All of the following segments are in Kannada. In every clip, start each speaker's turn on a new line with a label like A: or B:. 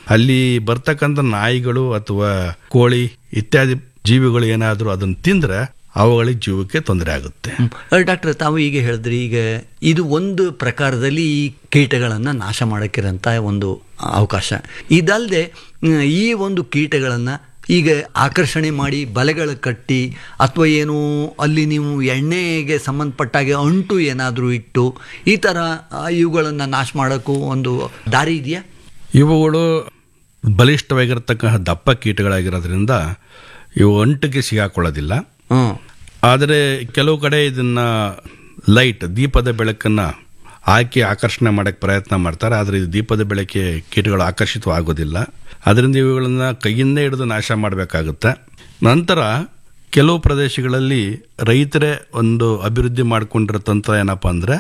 A: ಅಲ್ಲಿ ಬರ್ತಕ್ಕಂಥ ನಾಯಿಗಳು ಅಥವಾ ಕೋಳಿ ಇತ್ಯಾದಿ ಜೀವಿಗಳು ಏನಾದರೂ ಅದನ್ನು ತಿಂದ್ರೆ ಅವುಗಳಿಗೆ ಜೀವಕ್ಕೆ ತೊಂದರೆ ಆಗುತ್ತೆ
B: ಡಾಕ್ಟರ್ ತಾವು ಈಗ ಹೇಳಿದ್ರಿ ಈಗ ಇದು ಒಂದು ಪ್ರಕಾರದಲ್ಲಿ ಈ ಕೀಟಗಳನ್ನು ನಾಶ ಮಾಡೋಕ್ಕಿರೋಂಥ ಒಂದು ಅವಕಾಶ ಇದಲ್ಲದೆ ಈ ಒಂದು ಕೀಟಗಳನ್ನು ಈಗ ಆಕರ್ಷಣೆ ಮಾಡಿ ಬಲೆಗಳು ಕಟ್ಟಿ ಅಥವಾ ಏನು ಅಲ್ಲಿ ನೀವು ಎಣ್ಣೆಗೆ ಸಂಬಂಧಪಟ್ಟಾಗೆ ಅಂಟು ಏನಾದರೂ ಇಟ್ಟು ಈ ಥರ ಇವುಗಳನ್ನು ನಾಶ ಮಾಡೋಕ್ಕೂ ಒಂದು ದಾರಿ ಇದೆಯಾ
A: ಇವುಗಳು ಬಲಿಷ್ಠವಾಗಿರತಕ್ಕಂಥ ದಪ್ಪ ಕೀಟಗಳಾಗಿರೋದ್ರಿಂದ ಇವು ಅಂಟಿಗೆ ಸಿಗಾಕೊಳ್ಳೋದಿಲ್ಲ
B: ಹ್ಞೂ
A: ಆದರೆ ಕೆಲವು ಕಡೆ ಇದನ್ನ ಲೈಟ್ ದೀಪದ ಬೆಳಕನ್ನು ಹಾಕಿ ಆಕರ್ಷಣೆ ಮಾಡಕ್ಕೆ ಪ್ರಯತ್ನ ಮಾಡ್ತಾರೆ ಆದರೆ ಇದು ದೀಪದ ಬೆಳಕೆ ಕೀಟಗಳು ಆಕರ್ಷಿತವಾಗೋದಿಲ್ಲ ಅದರಿಂದ ಇವುಗಳನ್ನು ಕೈಯಿಂದ ಹಿಡಿದು ನಾಶ ಮಾಡಬೇಕಾಗುತ್ತೆ ನಂತರ ಕೆಲವು ಪ್ರದೇಶಗಳಲ್ಲಿ ರೈತರೇ ಒಂದು ಅಭಿವೃದ್ಧಿ ಮಾಡಿಕೊಂಡಿರೋ ತಂತ್ರ ಏನಪ್ಪ ಅಂದರೆ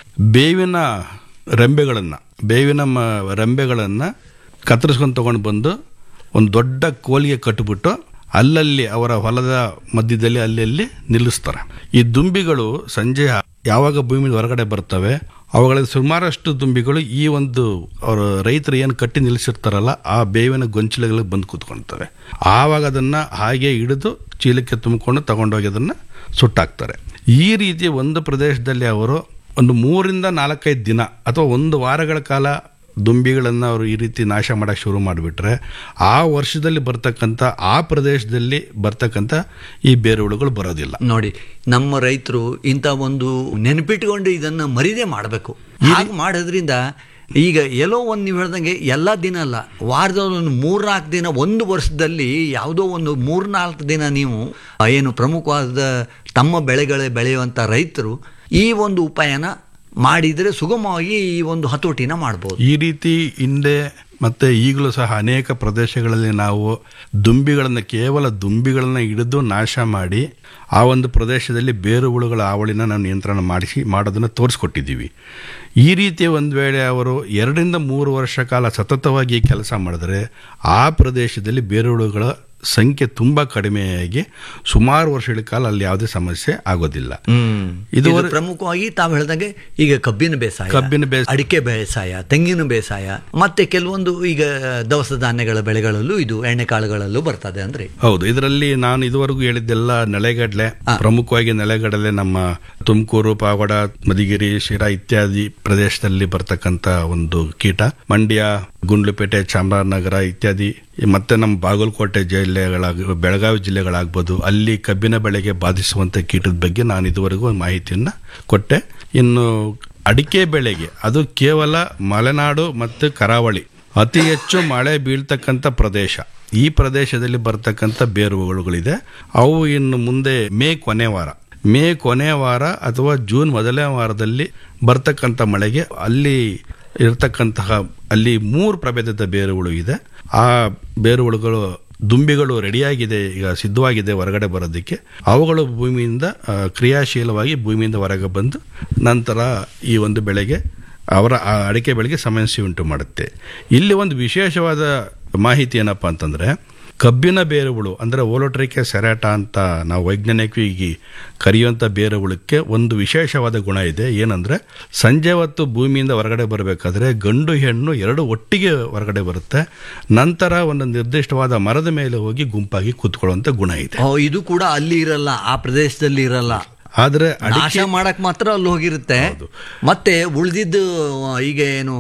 A: ಬೇವಿನ ರೆಂಬೆಗಳನ್ನು ಬೇವಿನ ಮ ರೆಂಬೆಗಳನ್ನು ಕತ್ತರಿಸ್ಕೊಂಡು ತೊಗೊಂಡು ಬಂದು ಒಂದು ದೊಡ್ಡ ಕೋಲಿಗೆ ಕಟ್ಟಿಬಿಟ್ಟು ಅಲ್ಲಲ್ಲಿ ಅವರ ಹೊಲದ ಮಧ್ಯದಲ್ಲಿ ಅಲ್ಲಿ ಅಲ್ಲಿ ನಿಲ್ಲಿಸ್ತಾರೆ ಈ ದುಂಬಿಗಳು ಸಂಜೆ ಯಾವಾಗ ಭೂಮಿ ಹೊರಗಡೆ ಬರ್ತವೆ ಅವುಗಳಲ್ಲಿ ಸುಮಾರಷ್ಟು ದುಂಬಿಗಳು ಈ ಒಂದು ಅವರು ರೈತರು ಏನು ಕಟ್ಟಿ ನಿಲ್ಲಿಸಿರ್ತಾರಲ್ಲ ಆ ಬೇವಿನ ಗೊಂಚಲುಗಳಿಗೆ ಬಂದು ಕೂತ್ಕೊಳ್ತವೆ ಆವಾಗ ಅದನ್ನು ಹಾಗೆ ಹಿಡಿದು ಚೀಲಕ್ಕೆ ತುಂಬಿಕೊಂಡು ತಗೊಂಡೋಗಿ ಅದನ್ನು ಸುಟ್ಟಾಕ್ತಾರೆ ಈ ರೀತಿ ಒಂದು ಪ್ರದೇಶದಲ್ಲಿ ಅವರು ಒಂದು ಮೂರಿಂದ ನಾಲ್ಕೈದು ದಿನ ಅಥವಾ ಒಂದು ವಾರಗಳ ಕಾಲ ದುಂಬಿಗಳನ್ನು ಅವರು ಈ ರೀತಿ ನಾಶ ಮಾಡೋಕ್ಕೆ ಶುರು ಮಾಡಿಬಿಟ್ರೆ ಆ ವರ್ಷದಲ್ಲಿ ಬರ್ತಕ್ಕಂಥ ಆ ಪ್ರದೇಶದಲ್ಲಿ ಬರ್ತಕ್ಕಂಥ ಈ ಬೇರುಹುಳುಗಳು ಬರೋದಿಲ್ಲ
B: ನೋಡಿ ನಮ್ಮ ರೈತರು ಇಂಥ ಒಂದು ನೆನಪಿಟ್ಕೊಂಡು ಇದನ್ನು ಮರಿದೇ ಮಾಡಬೇಕು ಹಾಗೆ ಮಾಡೋದ್ರಿಂದ ಈಗ ಎಲ್ಲೋ ಒಂದು ನೀವು ಹೇಳ್ದಂಗೆ ಎಲ್ಲ ದಿನ ಅಲ್ಲ ವಾರದಲ್ಲಿ ಒಂದು ಮೂರ್ನಾಲ್ಕು ದಿನ ಒಂದು ವರ್ಷದಲ್ಲಿ ಯಾವುದೋ ಒಂದು ಮೂರ್ನಾಲ್ಕು ದಿನ ನೀವು ಏನು ಪ್ರಮುಖವಾದ ತಮ್ಮ ಬೆಳೆಗಳೇ ಬೆಳೆಯುವಂಥ ರೈತರು ಈ ಒಂದು ಉಪಾಯನ ಮಾಡಿದರೆ ಸುಗಮವಾಗಿ ಈ ಒಂದು ಹತೋಟಿನ ಮಾಡ್ಬೋದು
A: ಈ ರೀತಿ ಹಿಂದೆ ಮತ್ತೆ ಈಗಲೂ ಸಹ ಅನೇಕ ಪ್ರದೇಶಗಳಲ್ಲಿ ನಾವು ದುಂಬಿಗಳನ್ನು ಕೇವಲ ದುಂಬಿಗಳನ್ನು ಹಿಡಿದು ನಾಶ ಮಾಡಿ ಆ ಒಂದು ಪ್ರದೇಶದಲ್ಲಿ ಬೇರುಹುಳುಗಳ ಹಾವಳಿನ ನಾವು ನಿಯಂತ್ರಣ ಮಾಡಿಸಿ ಮಾಡೋದನ್ನು ತೋರಿಸ್ಕೊಟ್ಟಿದ್ದೀವಿ ಈ ರೀತಿ ಒಂದು ವೇಳೆ ಅವರು ಎರಡರಿಂದ ಮೂರು ವರ್ಷ ಕಾಲ ಸತತವಾಗಿ ಕೆಲಸ ಮಾಡಿದ್ರೆ ಆ ಪ್ರದೇಶದಲ್ಲಿ ಬೇರುಹುಳುಗಳ ಸಂಖ್ಯೆ ತುಂಬ ಕಡಿಮೆಯಾಗಿ ಸುಮಾರು ವರ್ಷಗಳ ಕಾಲ ಅಲ್ಲಿ ಯಾವುದೇ ಸಮಸ್ಯೆ ಆಗೋದಿಲ್ಲ
B: ಇದು ಪ್ರಮುಖವಾಗಿ ತಾವು ಹೇಳ್ದಂಗೆ ಈಗ ಕಬ್ಬಿನ ಬೇಸಾಯ
A: ಕಬ್ಬಿನ ಬೇಸಾಯ.
B: ಅಡಿಕೆ ಬೇಸಾಯ ತೆಂಗಿನ ಬೇಸಾಯ ಮತ್ತೆ ಕೆಲವೊಂದು ಈಗ ದವಸ ಧಾನ್ಯಗಳ ಬೆಳೆಗಳಲ್ಲೂ ಇದು ಎಣ್ಣೆಕಾಳುಗಳಲ್ಲೂ ಬರ್ತದೆ ಅಂದ್ರೆ
A: ಹೌದು ಇದರಲ್ಲಿ ನಾನು ಇದುವರೆಗೂ ಹೇಳಿದ್ದೆಲ್ಲ ನೆಲೆಗಡಲೆ ಪ್ರಮುಖವಾಗಿ ನೆಲೆಗಡಲೆ ನಮ್ಮ ತುಮಕೂರು ಪಾವಗಡ ಮದಿಗಿರಿ ಶಿರಾ ಇತ್ಯಾದಿ ಪ್ರದೇಶದಲ್ಲಿ ಬರ್ತಕ್ಕಂಥ ಒಂದು ಕೀಟ ಮಂಡ್ಯ ಗುಂಡ್ಲುಪೇಟೆ ಚಾಮರಾಜನಗರ ಇತ್ಯಾದಿ ಮತ್ತೆ ನಮ್ಮ ಬಾಗಲಕೋಟೆ ಜಿಲ್ಲೆಗಳಾಗ ಬೆಳಗಾವಿ ಜಿಲ್ಲೆಗಳಾಗ್ಬೋದು ಅಲ್ಲಿ ಕಬ್ಬಿನ ಬೆಳೆಗೆ ಬಾಧಿಸುವಂಥ ಕೀಟದ ಬಗ್ಗೆ ನಾನು ಇದುವರೆಗೂ ಮಾಹಿತಿಯನ್ನು ಕೊಟ್ಟೆ ಇನ್ನು ಅಡಿಕೆ ಬೆಳೆಗೆ ಅದು ಕೇವಲ ಮಲೆನಾಡು ಮತ್ತು ಕರಾವಳಿ ಅತಿ ಹೆಚ್ಚು ಮಳೆ ಬೀಳ್ತಕ್ಕಂಥ ಪ್ರದೇಶ ಈ ಪ್ರದೇಶದಲ್ಲಿ ಬರ್ತಕ್ಕಂಥ ಬೇರುಗಳಿದೆ ಅವು ಇನ್ನು ಮುಂದೆ ಮೇ ಕೊನೆ ವಾರ ಮೇ ಕೊನೆ ವಾರ ಅಥವಾ ಜೂನ್ ಮೊದಲನೇ ವಾರದಲ್ಲಿ ಬರ್ತಕ್ಕಂಥ ಮಳೆಗೆ ಅಲ್ಲಿ ಇರತಕ್ಕಂತಹ ಅಲ್ಲಿ ಮೂರು ಪ್ರಭೇದದ ಬೇರುಗಳು ಇದೆ ಆ ಬೇರುಗಳು ದುಂಬಿಗಳು ರೆಡಿಯಾಗಿದೆ ಈಗ ಸಿದ್ಧವಾಗಿದೆ ಹೊರಗಡೆ ಬರೋದಕ್ಕೆ ಅವುಗಳು ಭೂಮಿಯಿಂದ ಆ, ಕ್ರಿಯಾಶೀಲವಾಗಿ ಭೂಮಿಯಿಂದ ಹೊರಗೆ ಬಂದು ನಂತರ ಈ ಒಂದು ಬೆಳೆಗೆ ಅವರ ಆ ಅಡಿಕೆ ಬೆಳೆಗೆ ಸಮಸ್ಯೆ ಉಂಟು ಮಾಡುತ್ತೆ ಇಲ್ಲಿ ಒಂದು ವಿಶೇಷವಾದ ಮಾಹಿತಿ ಏನಪ್ಪ ಅಂತಂದರೆ ಕಬ್ಬಿನ ಬೇರುಗಳು ಅಂದರೆ ಓಲೋಟ್ರಿಕೆ ಸೆರಾಟ ಅಂತ ನಾವು ವೈಜ್ಞಾನಿಕವಾಗಿ ಕರೆಯುವಂಥ ಬೇರುಗಳಕ್ಕೆ ಒಂದು ವಿಶೇಷವಾದ ಗುಣ ಇದೆ ಏನಂದರೆ ಸಂಜೆ ಹೊತ್ತು ಭೂಮಿಯಿಂದ ಹೊರಗಡೆ ಬರಬೇಕಾದ್ರೆ ಗಂಡು ಹೆಣ್ಣು ಎರಡು ಒಟ್ಟಿಗೆ ಹೊರಗಡೆ ಬರುತ್ತೆ ನಂತರ ಒಂದು ನಿರ್ದಿಷ್ಟವಾದ ಮರದ ಮೇಲೆ ಹೋಗಿ ಗುಂಪಾಗಿ ಕೂತ್ಕೊಳ್ಳುವಂಥ ಗುಣ ಇದೆ
B: ಓ, ಇದು ಕೂಡ ಅಲ್ಲಿ ಇರಲ್ಲ ಆ ಪ್ರದೇಶದಲ್ಲಿ ಇರಲ್ಲ
A: ಆದರೆ
B: ನಾಶ ಮಾಡಕ್ ಮಾತ್ರ ಅಲ್ಲಿ ಹೋಗಿರುತ್ತೆ ಮತ್ತೆ ಉಳಿದಿದ್ದು ಈಗ ಏನು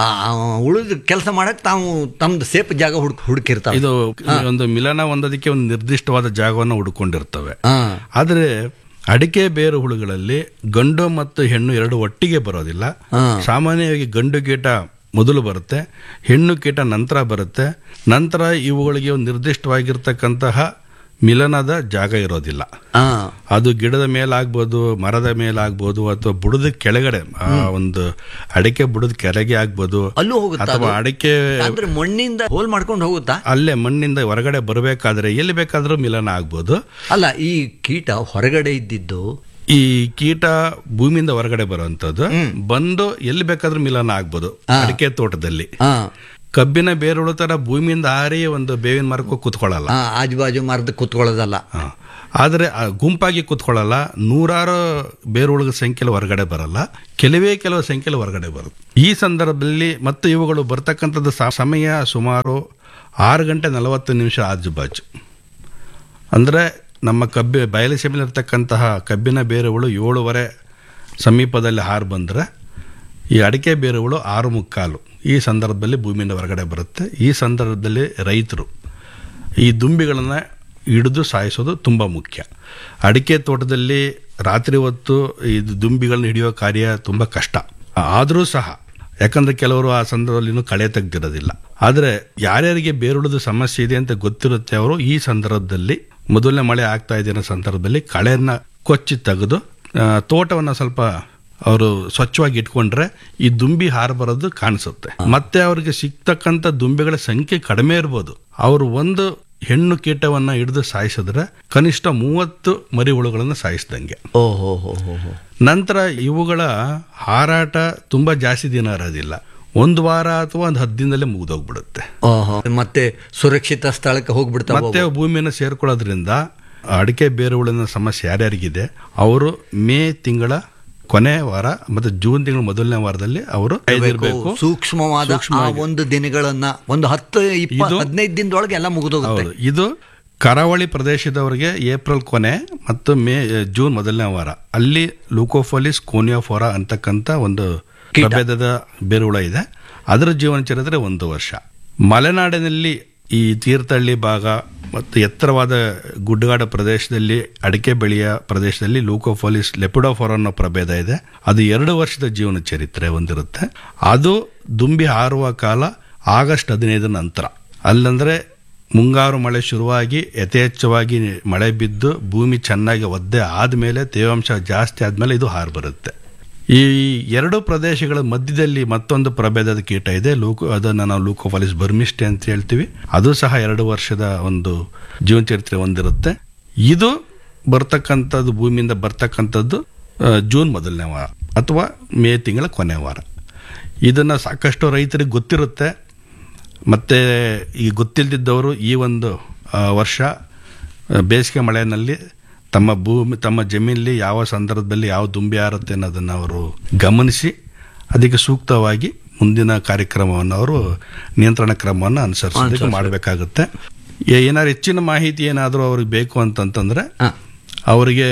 B: ಉಳಿದ ಕೆಲಸ ಮಾಡಕ್ ತಾವು ತಮ್ದು ಸೇಫ್ ಜಾಗ ಹುಡುಕ್ ಹುಡುಕಿರ್ತಾವೆ
A: ಇದು ಒಂದು ಮಿಲನ ಹೊಂದೋದಕ್ಕೆ ಒಂದು ನಿರ್ದಿಷ್ಟವಾದ ಜಾಗವನ್ನು ಹುಡುಕೊಂಡಿರ್ತವೆ
B: ಹಾ
A: ಆದರೆ ಅಡಿಕೆ ಬೇರು ಹುಳುಗಳಲ್ಲಿ ಗಂಡು ಮತ್ತು ಹೆಣ್ಣು ಎರಡು ಒಟ್ಟಿಗೆ ಬರೋದಿಲ್ಲ ಸಾಮಾನ್ಯವಾಗಿ ಗಂಡು ಕೀಟ ಮೊದಲು ಬರುತ್ತೆ ಹೆಣ್ಣು ಕೀಟ ನಂತರ ಬರುತ್ತೆ ನಂತರ ಇವುಗಳಿಗೆ ಒಂದು ನಿರ್ದಿಷ್ಟವಾಗಿರ್ತಕ್ಕಂತಹ ಮಿಲನದ ಜಾಗ ಇರೋದಿಲ್ಲ
B: ಹಾ
A: ಅದು ಗಿಡದ ಮೇಲಾಗ್ಬೋದು ಮರದ ಮೇಲಾಗ್ಬೋದು ಅಥವಾ ಬುಡದ ಕೆಳಗಡೆ ಆ ಒಂದು ಅಡಿಕೆ ಬುಡದ ಕೆಳಗೆ ಆಗ್ಬೋದು
B: ಅಲ್ಲೂ ಹೋಗುತ್ತಾ
A: ಅಥವಾ
B: ಅದು?
A: ಅಡಿಕೆ
B: ಅಂದ್ರೆ ಮಣ್ಣಿಂದ ಹೋಲ್ ಮಾಡ್ಕೊಂಡು ಹೋಗುತ್ತಾ
A: ಅಲ್ಲೇ ಮಣ್ಣಿಂದ ಹೊರಗಡೆ ಬರಬೇಕಾದ್ರೆ ಎಲ್ಲಿ ಬೇಕಾದ್ರೂ ಮಿಲನ ಆಗ್ಬೋದು
B: ಅಲ್ಲ ಈ ಕೀಟ ಹೊರಗಡೆ ಇದ್ದಿದ್ದು
A: ಈ ಕೀಟ ಭೂಮಿಯಿಂದ ಹೊರಗಡೆ ಬರುವಂತದ್ದು ಬಂದು ಎಲ್ಲಿ ಬೇಕಾದ್ರೂ ಮಿಲನ ಆಗ್ಬೋದು ಅಡಿಕೆ ತೋಟದಲ್ಲಿ
B: ಹಾ
A: ಕಬ್ಬಿನ ಬೇರುಳು ತರ ಭೂಮಿಯಿಂದ ಹಾರಿ ಒಂದು ಬೇವಿನ ಮರಕ್ಕೂ ಕೂತ್ಕೊಳ್ಳಲ್ಲ
B: ಹಾ ಆಜು ಬಾಜು ಮರದ ಕುತ್ಕೊಳ್ಳೋದಲ್ಲ
A: ಹ. ಆದರೆ ಆ ಗುಂಪಾಗಿ ಕೂತ್ಕೊಳ್ಳಲ್ಲ ನೂರಾರು ಬೇರುಗಳ ಸಂಖ್ಯೆಯಲ್ಲಿ ಹೊರಗಡೆ ಬರಲ್ಲ ಕೆಲವೇ ಕೆಲವು ಸಂಖ್ಯೆಯಲ್ಲಿ ಹೊರಗಡೆ ಬರುತ್ತೆ ಈ ಸಂದರ್ಭದಲ್ಲಿ ಮತ್ತು ಇವುಗಳು ಬರ್ತಕ್ಕಂಥದ್ದು ಸ- ಸಮಯ ಸುಮಾರು ಆರು ಗಂಟೆ ನಲವತ್ತು ನಿಮಿಷ ಆಜುಬಾಜು ಅಂದರೆ ನಮ್ಮ ಕಬ್ಬಿ ಬಯಲು ಸೀಮೆಲಿರ್ತಕ್ಕಂತಹ ಕಬ್ಬಿನ ಬೇರುಗಳು ಏಳುವರೆ ಸಮೀಪದಲ್ಲಿ ಹಾರು ಬಂದರೆ ಈ ಅಡಿಕೆ ಬೇರುಗಳು ಆರು ಮುಕ್ಕಾಲು ಈ ಸಂದರ್ಭದಲ್ಲಿ ಭೂಮಿಯಿಂದ ಹೊರಗಡೆ ಬರುತ್ತೆ ಈ ಸಂದರ್ಭದಲ್ಲಿ ರೈತರು ಈ ದುಂಬಿಗಳನ್ನು ಹಿಡಿದು ಸಾಯಿಸೋದು ತುಂಬ ಮುಖ್ಯ ಅಡಿಕೆ ತೋಟದಲ್ಲಿ ರಾತ್ರಿ ಹೊತ್ತು ಈ ದುಂಬಿಗಳನ್ನ ಹಿಡಿಯೋ ಕಾರ್ಯ ತುಂಬ ಕಷ್ಟ ಆದರೂ ಸಹ ಯಾಕಂದ್ರೆ ಕೆಲವರು ಆ ಸಂದರ್ಭದಲ್ಲಿ ಇನ್ನೂ ಕಳೆ ತೆಗ್ದಿರೋದಿಲ್ಲ ಆದರೆ ಯಾರ್ಯಾರಿಗೆ ಬೇರುಳದ ಸಮಸ್ಯೆ ಇದೆ ಅಂತ ಗೊತ್ತಿರುತ್ತೆ ಅವರು ಈ ಸಂದರ್ಭದಲ್ಲಿ ಮೊದಲನೇ ಮಳೆ ಆಗ್ತಾ ಇದೆ ಅನ್ನೋ ಸಂದರ್ಭದಲ್ಲಿ ಕಳೆಯನ್ನ ಕೊಚ್ಚಿ ತೆಗೆದು ಆ, ತೋಟವನ್ನ ಸ್ವಲ್ಪ ಅವರು ಸ್ವಚ್ಛವಾಗಿ ಇಟ್ಕೊಂಡ್ರೆ ಈ ದುಂಬಿ ಹಾರು ಬರೋದು ಕಾಣಿಸುತ್ತೆ ಮತ್ತೆ ಅವ್ರಿಗೆ ಸಿಗ್ತಕ್ಕಂಥ ದುಂಬಿಗಳ ಸಂಖ್ಯೆ ಕಡಿಮೆ ಇರ್ಬೋದು ಅವರು ಒಂದು ಹೆಣ್ಣು ಕೀಟವನ್ನ ಹಿಡಿದು ಸಾಯಿಸಿದ್ರೆ ಕನಿಷ್ಠ ಮೂವತ್ತು ಮರಿ ಹುಳುಗಳನ್ನು ಸಾಯಿಸ್ದಂಗೆ
B: ಓಹೋ ಹೋ ಹೋ ಹೋ
A: ನಂತರ ಇವುಗಳ ಹಾರಾಟ ತುಂಬಾ ಜಾಸ್ತಿ ದಿನ ಇರೋದಿಲ್ಲ ಒಂದು ವಾರ ಅಥವಾ ಒಂದು ಹತ್ತು ದಿನದಲ್ಲೇ ಮುಗಿದೋಗ್ಬಿಡುತ್ತೆ
B: ಓಹೋ ಮತ್ತೆ ಸುರಕ್ಷಿತ ಸ್ಥಳಕ್ಕೆ ಹೋಗ್ಬಿಡ್ತಾವ
A: ಮತ್ತೆ ಭೂಮಿಯನ್ನು ಸೇರ್ಕೊಳ್ಳೋದ್ರಿಂದ ಅಡಿಕೆ ಬೇರುಗಳಿನ ಸಮಸ್ಯೆ ಯಾರ್ಯಾರಿಗಿದೆ ಅವರು ಮೇ ತಿಂಗಳ ಕೊನೆ ವಾರ ಮತ್ತೆ ಜೂನ್ ತಿಂಗಳ ಮೊದಲನೇ ವಾರದಲ್ಲಿ ಅವರು ಇರಬೇಕು
B: ಸೂಕ್ಷ್ಮವಾದ ಆ ಒಂದು ದಿನಗಳನ್ನ ಒಂದು ಹತ್ತು ಇಪ್ಪ
A: ಇದು-
B: ಹದಿನೈದು ದಿನದೊಳಗೆ ಎಲ್ಲ ಮುಗಿದೋಗುತ್ತೆ
A: ಹೌದು ಇದು ಕರಾವಳಿ ಪ್ರದೇಶದವರಿಗೆ ಏಪ್ರಿಲ್ ಕೊನೆ ಮತ್ತು ಮೇ ಜೂನ್ ಮೊದಲನೇ ವಾರ ಅಲ್ಲಿ ಲೂಕೋಫೋಲಿಸ್ ಕೋನಿಯೋಫೋರಾ ಅಂತಕ್ಕಂಥ ಒಂದು ಪ್ರಭೇದದ ಬೇರುಹುಳ ಇದೆ ಅದರ ಜೀವನ ಚರಿತ್ರೆ ಒಂದು ವರ್ಷ ಮಲೆನಾಡಿನಲ್ಲಿ ಈ ತೀರ್ಥಹಳ್ಳಿ ಭಾಗ ಮತ್ತು ಎತ್ತರವಾದ ಗುಡ್ಡಗಾಡ ಪ್ರದೇಶದಲ್ಲಿ ಅಡಿಕೆ ಬೆಳೆಯ ಪ್ರದೇಶದಲ್ಲಿ ಲೂಕೋಫೋಲಿಸ್ ಲೆಪಿಡೋಫೋರಾ ಅನ್ನೋ ಪ್ರಭೇದ ಇದೆ ಅದು ಎರಡು ವರ್ಷದ ಜೀವನ ಚರಿತ್ರೆ ಹೊಂದಿರುತ್ತೆ ಅದು ದುಂಬಿ ಹಾರುವ ಕಾಲ ಆಗಸ್ಟ್ ಹದಿನೈದರ ನಂತರ ಅಲ್ಲಂದ್ರೆ ಮುಂಗಾರು ಮಳೆ ಶುರುವಾಗಿ ಯಥೇಚ್ಛವಾಗಿ ಮಳೆ ಬಿದ್ದು ಭೂಮಿ ಚೆನ್ನಾಗಿ ಒದ್ದೆ ಆದಮೇಲೆ ತೇವಾಂಶ ಜಾಸ್ತಿ ಆದಮೇಲೆ ಇದು ಹಾರು ಬರುತ್ತೆ ಈ ಎರಡು ಪ್ರದೇಶಗಳ ಮಧ್ಯದಲ್ಲಿ ಮತ್ತೊಂದು ಪ್ರಭೇದದ ಕೀಟ ಇದೆ ಲೂಕೋ ಅದನ್ನು ನಾವು ಲೂಕೋಫಾಲಿಸ್ ಬರ್ಮಿಸ್ಟೆ ಅಂತ ಹೇಳ್ತೀವಿ ಅದು ಸಹ ಎರಡು ವರ್ಷದ ಒಂದು ಜೀವನ ಚರಿತ್ರೆ ಹೊಂದಿರುತ್ತೆ ಇದು ಬರ್ತಕ್ಕಂಥದ್ದು ಭೂಮಿಯಿಂದ ಬರ್ತಕ್ಕಂಥದ್ದು ಆ, ಜೂನ್ ಮೊದಲನೇ ವಾರ ಅಥವಾ ಮೇ ತಿಂಗಳ ಕೊನೆ ವಾರ ಇದನ್ನು ಸಾಕಷ್ಟು ರೈತರಿಗೆ ಗೊತ್ತಿರುತ್ತೆ ಮತ್ತು ಈ ಗೊತ್ತಿಲ್ಲದಿದ್ದವರು ಈ ಒಂದು ಆ, ವರ್ಷ ಆ, ಬೇಸಿಗೆ ಮಳೆಯಲ್ಲಿ ತಮ್ಮ ಭೂಮಿ ತಮ್ಮ ಜಮೀನಲ್ಲಿ ಯಾವ ಸಂದರ್ಭದಲ್ಲಿ ಯಾವ ದುಂಬಿ ಆರುತ್ತೆ ಅನ್ನೋದನ್ನು ಅವರು ಗಮನಿಸಿ ಅದಕ್ಕೆ ಸೂಕ್ತವಾಗಿ ಮುಂದಿನ ಕಾರ್ಯಕ್ರಮವನ್ನು ಅವರು ನಿಯಂತ್ರಣ ಕ್ರಮವನ್ನು ಅನುಸರಿಸೋದಕ್ಕೆ ಮಾಡಬೇಕಾಗುತ್ತೆ ಏನಾದ್ರು ಹೆಚ್ಚಿನ ಮಾಹಿತಿ ಏನಾದರೂ ಅವ್ರಿಗೆ ಬೇಕು ಅಂತಂತಂದ್ರೆ
B: ಹಾ.
A: ಅವರಿಗೆ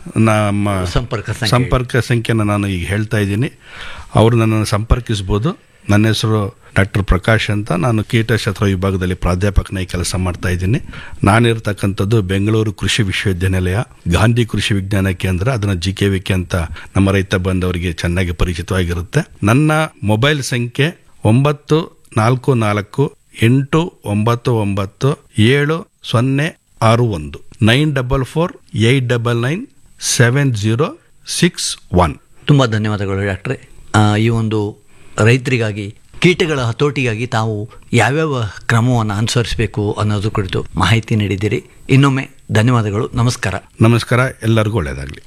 A: ನಮ್ಮ
B: ಸಂಪರ್ಕ ಸಂಖ್ಯೆ.
A: ಸಂಪರ್ಕ ಸಂಖ್ಯೆನ ನಾನು ಈಗ ಹೇಳ್ತಾ ಇದ್ದೀನಿ ಅವರು ನನ್ನನ್ನು ಸಂಪರ್ಕಿಸ್ಬೋದು ನನ್ನ ಹೆಸರು ಡಾಕ್ಟರ್ ಪ್ರಕಾಶ್ ಅಂತ ನಾನು ಕೀಟಶಾಸ್ತ್ರ ವಿಭಾಗದಲ್ಲಿ ಪ್ರಾಧ್ಯಾಪಕನಾಗಿ ಕೆಲಸ ಮಾಡ್ತಾ ಇದ್ದೀನಿ ನಾನಿರ್ತಕ್ಕಂಥದ್ದು ಬೆಂಗಳೂರು ಕೃಷಿ ವಿಶ್ವವಿದ್ಯಾನಿಲಯ ಗಾಂಧಿ ಕೃಷಿ ವಿಜ್ಞಾನ ಕೇಂದ್ರ ಅದನ್ನ ಜಿ ಕೆ ವಿ ಕೆ ಅಂತ ನಮ್ಮ ರೈತ ಬಂದವರಿಗೆ ಚೆನ್ನಾಗಿ ಪರಿಚಿತವಾಗಿರುತ್ತೆ ನನ್ನ ಮೊಬೈಲ್ ಸಂಖ್ಯೆ ಒಂಬತ್ತು ನಾಲ್ಕು ನಾಲ್ಕು ಎಂಟು ಒಂಬತ್ತು ಒಂಬತ್ತು ಏಳು ಸೊನ್ನೆ ಆರು ಒಂದು nine double four eight double nine seven zero six one
B: ತುಂಬ ಧನ್ಯವಾದಗಳು ಡಾಕ್ಟ್ರೆ ಆ, ಈ ಒಂದು ರೈತರಿಗಾಗಿ ಕೀಟಗಳ ಹತೋಟಿಗಾಗಿ ತಾವು ಯಾವ್ಯಾವ ಕ್ರಮವನ್ನು ಅನುಸರಿಸಬೇಕು ಅನ್ನೋದು ಕುರಿತು ಮಾಹಿತಿ ನೀಡಿದ್ದೀರಿ ಇನ್ನೊಮ್ಮೆ ಧನ್ಯವಾದಗಳು ನಮಸ್ಕಾರ
A: ನಮಸ್ಕಾರ ಎಲ್ಲರಿಗೂ ಒಳ್ಳೆಯದಾಗಲಿ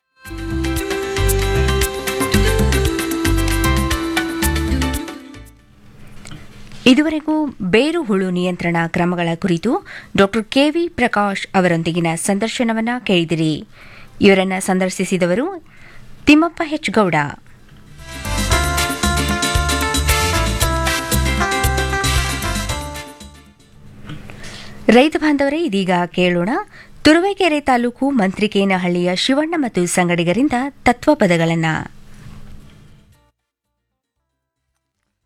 C: ಇದುವರೆಗೂ ಬೇರು ಹುಳು ನಿಯಂತ್ರಣ ಕ್ರಮಗಳ ಕುರಿತು ಡಾಕ್ಟರ್ ಕೆವಿ ಪ್ರಕಾಶ್ ಅವರೊಂದಿಗಿನ ಸಂದರ್ಶನವನ್ನ ಕೇಳಿದಿರಿ ಇವರನ್ನ ಸಂದರ್ಶಿಸಿದವರು ತಿಮ್ಮಪ್ಪ ಹೆಚ್ ಗೌಡ ರೈತ ಬಾಂಧವರೇ ಇದೀಗ ಕೇಳೋಣ ತುರುವೇಕೆರೆ ತಾಲೂಕು ಮಂತ್ರಿಕೇನಹಳ್ಳಿಯ ಶಿವಣ್ಣ ಮತ್ತು ಸಂಗಡಿಗರಿಂದ ತತ್ವಪದಗಳನ್ನು